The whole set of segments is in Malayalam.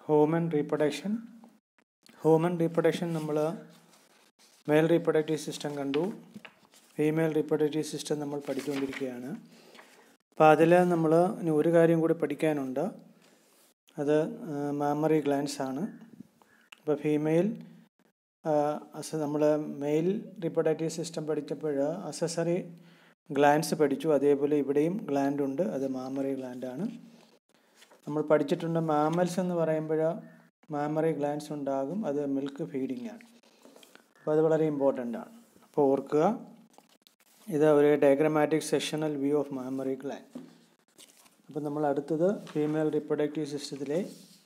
ഹ്യൂമൻ റീപ്രൊഡക്ഷൻ ഹ്യൂമൻ റീപ്രൊഡക്ഷൻ നമ്മൾ മെയിൽ റീപ്രൊഡക്റ്റീവ് സിസ്റ്റം കണ്ടു ഫീമെയിൽ റീപ്രൊഡക്റ്റീവ് സിസ്റ്റം നമ്മൾ പഠിച്ചുകൊണ്ടിരിക്കുകയാണ് അപ്പോൾ അതിൽ നമ്മൾ ഇനി ഒരു കാര്യം കൂടി പഠിക്കാനുണ്ട് അത് മാമറി ഗ്ലാൻസ് ആണ് അപ്പോൾ ഫീമെയിൽ അസ നമ്മൾ മെയിൽ റീപ്രൊഡക്റ്റീവ് സിസ്റ്റം പഠിച്ചപ്പോൾ അസസറി ഗ്ലാൻസ് പഠിച്ചു അതേപോലെ ഇവിടെയും ഗ്ലാൻഡ് ഉണ്ട് അത് മാമറി ഗ്ലാൻഡാണ് നമ്മൾ പഠിച്ചിട്ടുണ്ട് മാമൽസ് എന്ന് പറയുമ്പോൾ മാമറി ഗ്ലാൻസ് ഉണ്ടാകും അത് മിൽക്ക് ഫീഡിംഗ് ആണ് അപ്പോൾ അത് വളരെ ഇമ്പോർട്ടൻ്റ് ആണ് അപ്പോൾ ഓർക്കുക ഇത് ഒരു diagrammatic sectional view of mammary gland അപ്പോൾ നമ്മൾ അടുത്തത് ഫീമെയിൽ റിപ്രൊഡക്റ്റീവ് സിസ്റ്റത്തിലെ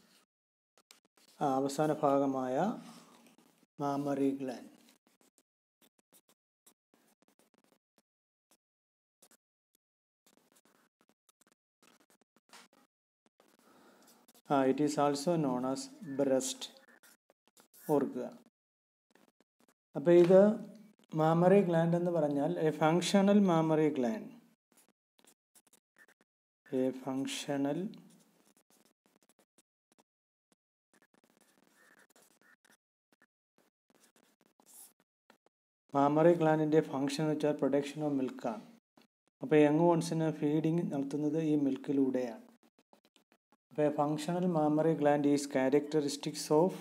അവസാന ഭാഗമായ mammary gland ah it is also known as breast ഓർക്കുക അപ്പോൾ ഇത് മാമറി ഗ്ലാൻഡ് എന്ന് പറഞ്ഞാൽ a functional mammary gland a functional mammary ഗ്ലാൻഡിൻ്റെ ഫങ്ഷൻ എന്ന് വെച്ചാൽ പ്രൊഡക്ഷൻ ഓഫ് മിൽക്കാണ് അപ്പോൾ യങ് വോൺസിന് ഫീഡിങ് നടത്തുന്നത് ഈ മിൽക്കിലൂടെയാണ് അപ്പോൾ functional mammary gland is characteristics of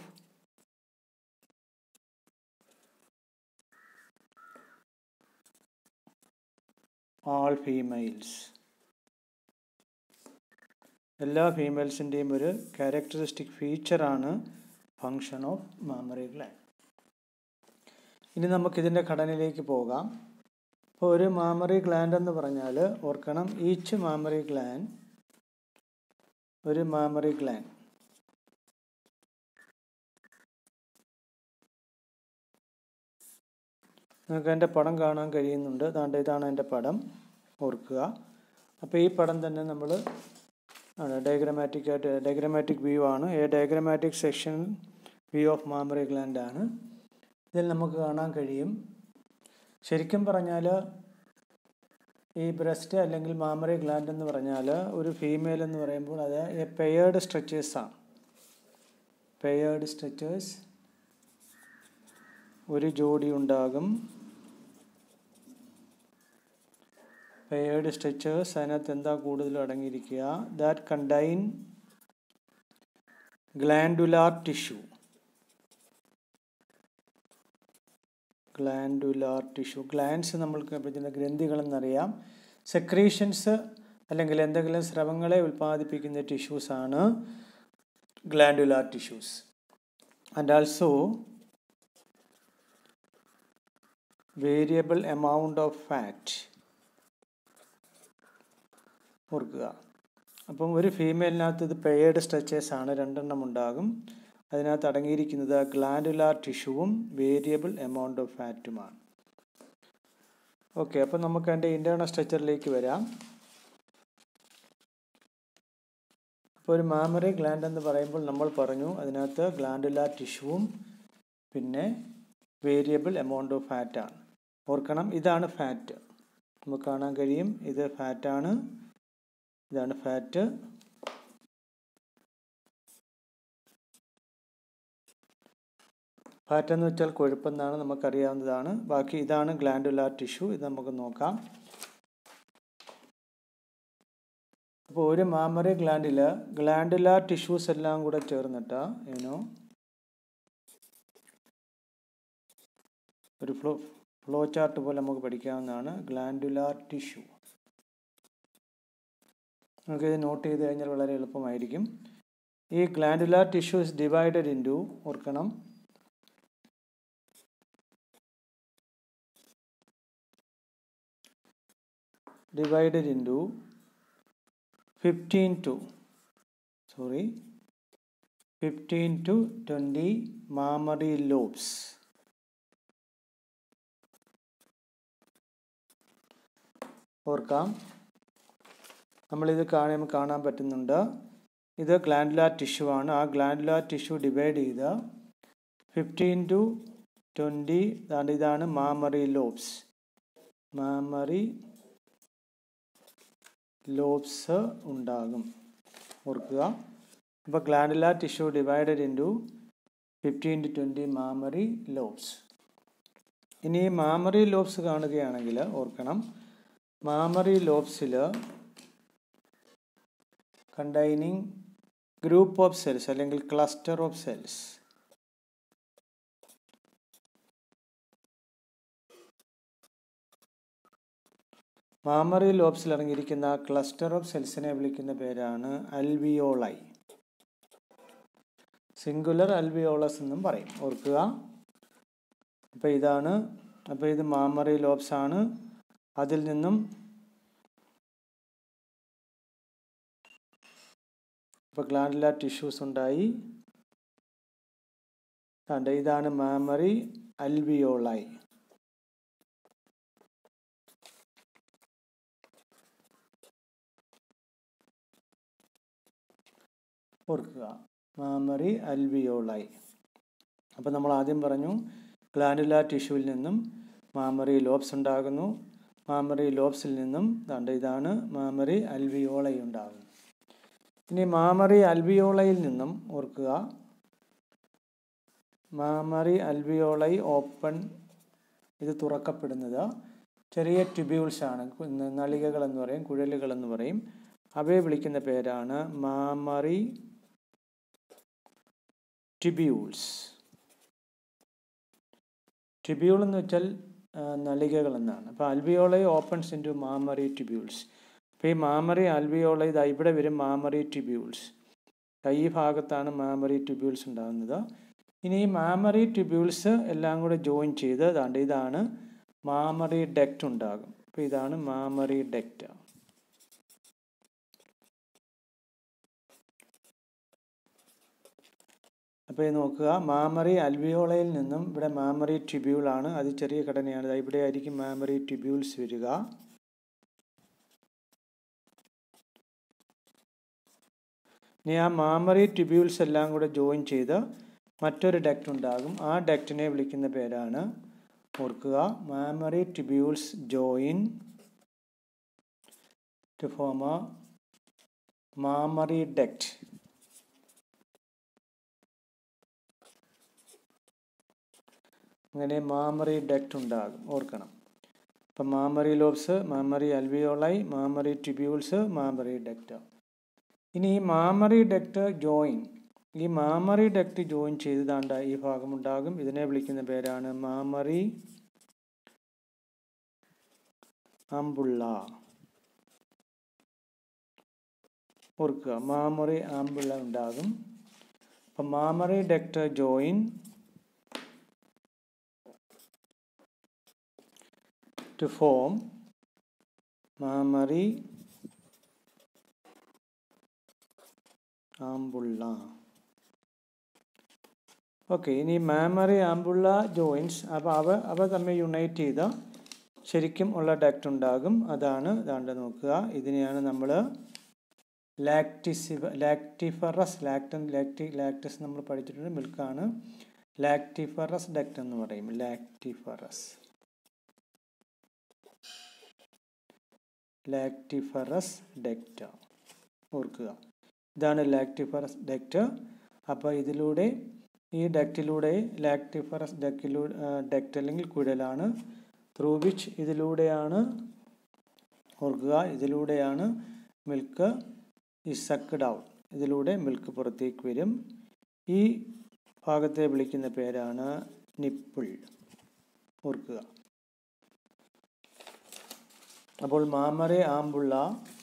all females എല്ലാ ഫീമെയിൽസിൻ്റെയും ഒരു ക്യാരക്ടറിസ്റ്റിക് ഫീച്ചറാണ് ഫങ്ഷൻ ഓഫ് മാമറി ഗ്ലാൻഡ് ഇനി നമുക്കിതിൻ്റെ ഘടനയിലേക്ക് പോകാം ഇപ്പോൾ ഒരു മാമറി ഗ്ലാൻഡ് എന്ന് പറഞ്ഞാൽ ഓർക്കണം ഈച്ച് മാമറി ഗ്ലാൻഡ് ഒരു മാമറി ഗ്ലാൻഡ് നിങ്ങൾക്ക് എൻ്റെ പടം കാണാൻ കഴിയുന്നുണ്ട് അതാണ്ട് ഇതാണ് എൻ്റെ പടം ഓർക്കുക അപ്പോൾ ഈ പടം തന്നെ നമ്മൾ ഡയഗ്രമാറ്റിക് ആയിട്ട് ഡയഗ്രമാറ്റിക് വ്യൂ ആണ് a diagrammatic section view of mammary gland ആണ് ഇതിൽ നമുക്ക് കാണാൻ കഴിയും ശരിക്കും പറഞ്ഞാൽ ഈ ബ്രസ്റ്റ് അല്ലെങ്കിൽ മാമറി ഗ്ലാൻഡ് എന്ന് പറഞ്ഞാൽ ഒരു ഫീമെയിൽ എന്ന് പറയുമ്പോൾ അത് എ പെയേർഡ് സ്ട്രെച്ചേഴ്സാണ് പെയേർഡ് സ്ട്രെച്ചേഴ്സ് ഒരു ജോഡി ഉണ്ടാകും പെയേർഡ് സ്ട്രെച്ചേഴ്സ് അതിനകത്ത് എന്താ കൂടുതലും അടങ്ങിയിരിക്കുക that contain glandular tissue glandular tissue glands നമ്മൾക്ക് പറ്റുന്ന ഗ്രന്ഥികളെന്നറിയാം സെക്രീഷൻസ് അല്ലെങ്കിൽ എന്തെങ്കിലും സ്രവങ്ങളെ ഉൽപ്പാദിപ്പിക്കുന്ന ടിഷ്യൂസ് ആണ് glandular tissues and also variable amount of fat ഓർക്കുക അപ്പം ഒരു ഫീമെയിലിനകത്ത് ഇത് പെയേർഡ് സ്ട്രെച്ചേഴ്സ് ആണ് രണ്ടെണ്ണം ഉണ്ടാകും അതിനകത്ത് അടങ്ങിയിരിക്കുന്നത് ഗ്ലാൻഡുലാർ ടിഷ്യൂവും വേരിയബിൾ എമൗണ്ട് ഓഫ് ഫാറ്റുമാണ് ഓക്കെ അപ്പം നമുക്ക് അതിൻ്റെ ഇൻറ്റേർണൽ സ്ട്രക്ചറിലേക്ക് വരാം അപ്പോൾ ഒരു മാമറി ഗ്ലാൻഡ് എന്ന് പറയുമ്പോൾ നമ്മൾ പറഞ്ഞു അതിനകത്ത് ഗ്ലാൻഡുലാർ ടിഷ്യൂവും പിന്നെ വേരിയബിൾ എമൗണ്ട് ഓഫ് ഫാറ്റാണ് ഓർക്കണം ഇതാണ് ഫാറ്റ് നമുക്ക് കാണാൻ കഴിയും ഇത് ഫാറ്റാണ് ഇതാണ് ഫാറ്റ് ഫാറ്റ് എന്ന് വെച്ചാൽ കൊഴുപ്പെന്നാണ് നമുക്കറിയാവുന്നതാണ് ബാക്കി ഇതാണ് ഗ്ലാൻഡുലാർ ടിഷ്യൂ ഇത് നമുക്ക് നോക്കാം അപ്പോൾ ഒരു മാമറി ഗ്ലാൻഡിൽ ഗ്ലാൻഡുലാർ ടിഷ്യൂസ് എല്ലാം കൂടെ ചേർന്നിട്ട് ഏനോ ഒരു ഫ്ലോ ഫ്ലോ ചാർട്ട് പോലെ നമുക്ക് പഠിക്കാവുന്നതാണ് ഗ്ലാൻഡുലാർ ടിഷ്യൂ നമുക്കിത് നോട്ട് ചെയ്ത് കഴിഞ്ഞാൽ വളരെ എളുപ്പമായിരിക്കും ഈ glandular tissue is divided into ഓർക്കണം divided into 15 to sorry 15 to 20 mammary lobes ഓർക്കാം നമ്മളിത് കാണുമ്പോൾ കാണാൻ പറ്റുന്നുണ്ട് ഇത് ഗ്ലാൻഡുലാർ ടിഷ്യൂ ആണ് ആ ഗ്ലാൻഡുലാർ ടിഷ്യൂ ഡിവൈഡ് ചെയ്ത് ഫിഫ്റ്റീൻ ടു ട്വൻറ്റി ഇതാണ് മാമറി ലോബ്സ് മാമറി ലോബ്സ് ഉണ്ടാകും ഓർക്കുക അപ്പോൾ glandular tissue divided into fifteen to twenty mammary lobes ഇനി മാമറി ലോബ്സ് കാണുകയാണെങ്കിൽ ഓർക്കണം മാമറി ലോബ്സിൽ കണ്ടെയ്നിങ് ഗ്രൂപ്പ് ഓഫ് സെൽസ് അല്ലെങ്കിൽ ക്ലസ്റ്റർ ഓഫ് സെൽസ് മാമറി ലോബ്സിൽ അടങ്ങിയിരിക്കുന്ന ക്ലസ്റ്റർ ഓഫ് സെൽസിനെ വിളിക്കുന്ന പേരാണ് അൽവിയോളൈ സിംഗുലർ അൽവിയോളസ് എന്നും പറയും ഓർക്കുക അപ്പോൾ ഇതാണ് അപ്പോൾ ഇത് മാമറി ലോബ്സ് ആണ് അതിൽ നിന്നും ഇപ്പോൾ ഗ്ലാൻഡുലാർ ടിഷ്യൂസ് ഉണ്ടായി കണ്ട ഇതാണ് മാമറി അൽവിയോളൈ ഓർക്കുക മാമറി അൽവിയോളൈ അപ്പോൾ നമ്മൾ ആദ്യം പറഞ്ഞു ഗ്ലാൻഡുലാർ ടിഷ്യൂവിൽ നിന്നും മാമറി ലോബ്സ് ഉണ്ടാകുന്നു മാമറി ലോബ്സിൽ നിന്നും ദാണ്ട് ഇതാണ് മാമറി അൽവിയോളൈ ഉണ്ടാകുന്നു ഇനി മാമറി അൽവിയോളയിൽ നിന്നും ഓർക്കുക മാമറി അൽവിയോളൈ ഓപ്പൺ ഇത് തുറക്കപ്പെടുന്നത് ചെറിയ ട്യൂബ്യൂൾസ് ആണ് നളികകൾ എന്ന് പറയും കുഴലുകൾ എന്ന് പറയും അവയെ വിളിക്കുന്ന പേരാണ് മാമറി ട്യൂബ്യൂൾസ് ട്യൂബ്യൂൾ എന്ന് വെച്ചാൽ നളികകൾ എന്നാണ് അപ്പോൾ alveoli opens into mammary tubules അപ്പോൾ ഈ മാമറി അൽവിയോളൈ ഇതാ ഇവിടെ വരും മാമറി ട്യൂബ്യൂൾസ് ഈ ഭാഗത്താണ് മാമറി ട്യൂബ്യൂൾസ് ഉണ്ടാകുന്നത് ഇനി ഈ മാമറി ട്യൂബ്യൂൾസ് എല്ലാം കൂടെ ജോയിൻ ചെയ്ത് അതാണ്ട് ഇതാണ് മാമറി ഡെക്റ്റ് ഉണ്ടാകും അപ്പോൾ ഇതാണ് മാമറി ഡെക്റ്റ് അപ്പോൾ ഇത് നോക്കുക മാമറി അൽവിയോളയിൽ നിന്നും ഇവിടെ മാമറി ട്യൂബ്യൂൾ ആണ് അത് ചെറിയ ഘടനയാണ് ഇവിടെ ആയിരിക്കും മാമറി ട്യൂബ്യൂൾസ് വരിക ഇനി ആ മാമറി ട്യൂബ്യൂൾസ് എല്ലാം കൂടെ ജോയിൻ ചെയ്ത് മറ്റൊരു ഡക്റ്റ് ഉണ്ടാകും ആ ഡക്റ്റിനെ വിളിക്കുന്ന പേരാണ് ഓർക്കുക mammary tubules join to form a mammary duct അങ്ങനെ മാമറി ഡക്റ്റ് ഉണ്ടാകും ഓർക്കണം അപ്പം mammary lobes mammary alveoli mammary tubules mammary duct ഇനി ഈ മാമറി ഡക്റ്റ് ജോയിൻ ഈ മാമറി ഡക്റ്റ് ജോയിൻ ചെയ്തതാണ്ട് ഈ ഭാഗം ഉണ്ടാകും ഇതിനെ വിളിക്കുന്ന പേരാണ് മാമറി ആമ്പുള്ള ഓർക്കുക മാമറി ആമ്പുള്ള ഉണ്ടാകും അപ്പം mammary duct join to form mammary ampulla okay ഇനി മാമറി ആമ്പുള്ള ജോയിൻസ് അപ്പോൾ അവ അവ തമ്മിൽ യുണൈറ്റ് ചെയ്ത ശരിക്കും ഉള്ള ഡക്റ്റ് ഉണ്ടാകും അതാണ് ഇതാണ്ട് നോക്കുക ഇതിനെയാണ് നമ്മൾ ലാക്ടിസിവ ലാക്ടിഫറസ് ലാക്ടൻ ലാക്ടി ലാക്ടസ് നമ്മൾ പഠിച്ചിട്ടുണ്ട് മിൽക്കാണ് ലാക്ടിഫറസ് ഡക്റ്റ് എന്ന് പറയും ലാക്ടിഫറസ് ലാക്ടിഫറസ് ഡെക്റ്റ് ഓർക്കുക ഇതാണ് ലാക്ടിഫറസ് ഡെക്റ്റ് അപ്പോൾ ഇതിലൂടെ ഈ ഡക്റ്റിലൂടെ ലാക്ടിഫറസ് ഡെക്കിലൂടെ ഡെക്റ്റ് അല്ലെങ്കിൽ കുഴലാണ് ത്രൂ വിച്ച് ഇതിലൂടെയാണ് ഓർക്കുക ഇതിലൂടെയാണ് മിൽക്ക് ഈ സക്ക്ഡ് ഔട്ട് ഇതിലൂടെ മിൽക്ക് പുറത്തേക്ക് വരും ഈ ഭാഗത്തെ വിളിക്കുന്ന പേരാണ് നിപ്പിൾ ഓർക്കുക അപ്പോൾ mammary ampulla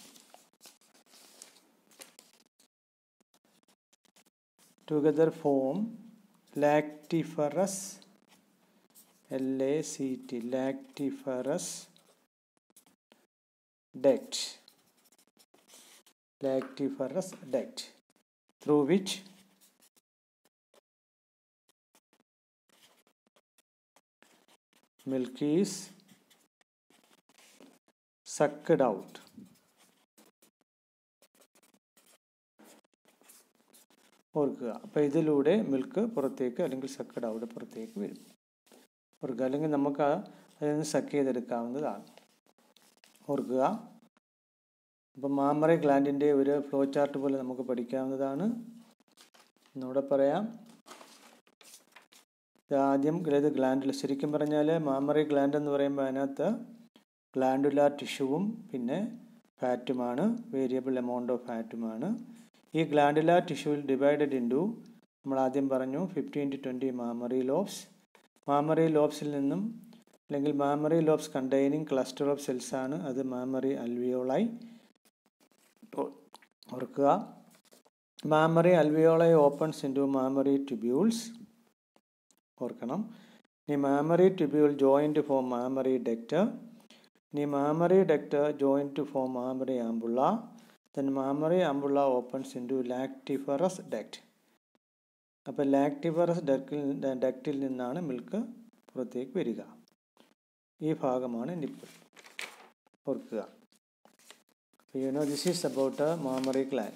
together form lactiferous L A C T lactiferous duct lactiferous duct through which milk is sucked out ഓർക്കുക അപ്പോൾ ഇതിലൂടെ മിൽക്ക് പുറത്തേക്ക് അല്ലെങ്കിൽ സക്കഡ് ഔട്ട് പുറത്തേക്ക് വരും ഓർക്കുക അല്ലെങ്കിൽ നമുക്ക് അതിൽ നിന്ന് സക്ക് ചെയ്തെടുക്കാവുന്നതാണ് ഓർക്കുക അപ്പം മാമറി ഗ്ലാൻഡിൻ്റെ ഒരു ഫ്ലോ ചാർട്ട് പോലെ നമുക്ക് പഠിക്കാവുന്നതാണ് ഒന്നുകൂടെ പറയാം ഇത് ആദ്യം ഇത് ഗ്ലാൻഡിൽ ശരിക്കും പറഞ്ഞാൽ മാമറി ഗ്ലാൻഡ് എന്ന് പറയുമ്പോൾ അതിനകത്ത് ഗ്ലാൻഡുലാർ ടിഷ്യൂവും പിന്നെ ഫാറ്റുമാണ് വേരിയബിൾ എമൗണ്ട് ഓഫ് ഫാറ്റുമാണ് ഈ ഗ്ലാൻഡുലാർ ടിഷ്യൂവിൽ ഡിവൈഡഡ് ഇൻറ്റു നമ്മൾ ആദ്യം പറഞ്ഞു fifteen to twenty mammary lobes mammary ലോബ്സിൽ നിന്നും അല്ലെങ്കിൽ mammary lobes containing cluster of cells ആണ് അത് മാമറി അൽവിയോളായി ഓർക്കുക mammary alveoli opens into mammary tubules ഓർക്കണം ഇനി mammary tubule joint form mammary duct ഇനി mammary duct joint form mammary ampulla then mammary ampulla opens into lactiferous duct അപ്പോൾ ലാക്ടിഫറസ് ഡെക്റ്റിൽ ഡെക്റ്റിൽ നിന്നാണ് മിൽക്ക് പുറത്തേക്ക് വരിക ഈ ഭാഗമാണ് നിപ്പിൾ ഓർക്കുക you know this is about mammary gland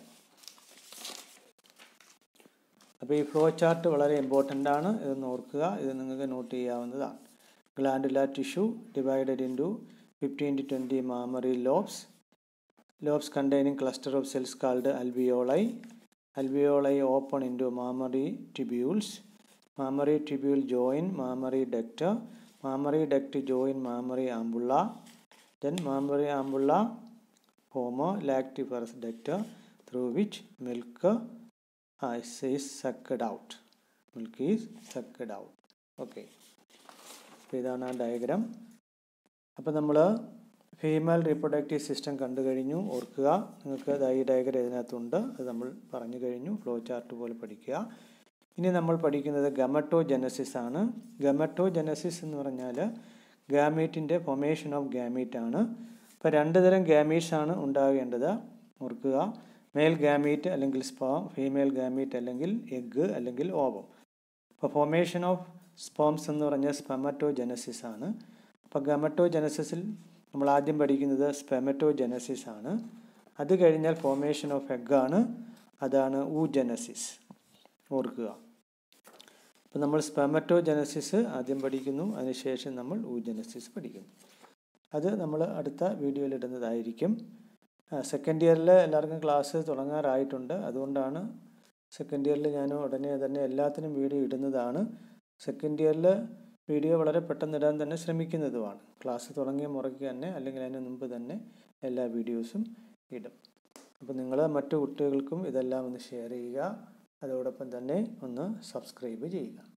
അപ്പോൾ ഈ ഫ്ലോ ചാർട്ട് വളരെ ഇമ്പോർട്ടൻ്റ് ആണ് ഇതൊന്ന് ഓർക്കുക ഇത് നിങ്ങൾക്ക് നോട്ട് ചെയ്യാവുന്നതാണ് glandular tissue divided into fifteen to twenty mammary lobes lobes containing cluster of cells called alveoli alveoli open into mammary tubules mammary tubule join mammary duct mammary duct join mammary ampulla then mammary ampulla form a lactiferous duct through which milk uh, is, is sucked out milk is sucked out okay അപ്പോൾ ഇതാണ് ആ ഡയഗ്രാം അപ്പോൾ നമ്മൾ ഫീമെയിൽ റീപ്രൊഡക്റ്റീവ് സിസ്റ്റം കണ്ടു കഴിഞ്ഞു ഓർക്കുക നിങ്ങൾക്ക് ഈ ഡയഗ്രം ഇതിനകത്തുണ്ട് അത് നമ്മൾ പറഞ്ഞു കഴിഞ്ഞു ഫ്ലോ ചാർട്ട് പോലെ പഠിക്കുക ഇനി നമ്മൾ പഠിക്കുന്നത് ഗമറ്റോ ജനസിസ് ആണ് ഗമറ്റോ ജനസിസ് എന്ന് പറഞ്ഞാൽ ഗാമീറ്റിൻ്റെ ഫൊമേഷൻ ഓഫ് ഗാമീറ്റ് ആണ് അപ്പോൾ രണ്ട് തരം ഗാമീറ്റ്സ് ആണ് ഉണ്ടാകേണ്ടത് ഓർക്കുക മെയിൽ ഗാമീറ്റ് അല്ലെങ്കിൽ സ്പേം ഫീമെയിൽ ഗാമീറ്റ് അല്ലെങ്കിൽ എഗ്ഗ് അല്ലെങ്കിൽ ഓവം അപ്പോൾ ഫോമേഷൻ ഓഫ് സ്പോംസ് എന്ന് പറഞ്ഞാൽ സ്പെമറ്റോ ജനസിസ് ആണ് അപ്പോൾ ഗമറ്റോ ജനസിസിൽ നമ്മൾ ആദ്യം പഠിക്കുന്നത് സ്പെമറ്റോ ജനസിസ് ആണ് അത് കഴിഞ്ഞാൽ ഫോമേഷൻ ഓഫ് എഗ് ആണ് അതാണ് ഊജനസിസ് ഓർക്കുക അപ്പോൾ നമ്മൾ സ്പെമറ്റോ ജനസിസ് ആദ്യം പഠിക്കുന്നു അതിനുശേഷം നമ്മൾ ഊജനസിസ് പഠിക്കുന്നു അത് നമ്മൾ അടുത്ത വീഡിയോയിൽ ഇടുന്നതായിരിക്കും സെക്കൻഡ് ഇയറിൽ എല്ലാവർക്കും ക്ലാസ് തുടങ്ങാറായിട്ടുണ്ട് അതുകൊണ്ടാണ് സെക്കൻഡ് ഇയറിൽ ഞാൻ ഉടനെ തന്നെ എല്ലാത്തിനും വീഡിയോ ഇടുന്നതാണ് സെക്കൻഡ് ഇയറിൽ വീഡിയോ വളരെ പെട്ടെന്ന് ഇടാൻ തന്നെ ശ്രമിക്കുന്നതുമാണ് ക്ലാസ് തുടങ്ങിയ മുറയ്ക്ക് തന്നെ അല്ലെങ്കിൽ അതിന് മുമ്പ് തന്നെ എല്ലാ വീഡിയോസും ഇടും അപ്പോൾ നിങ്ങൾ മറ്റു കുട്ടികൾക്കും ഇതെല്ലാം ഒന്ന് ഷെയർ ചെയ്യുക അതോടൊപ്പം തന്നെ ഒന്ന് സബ്സ്ക്രൈബ് ചെയ്യുക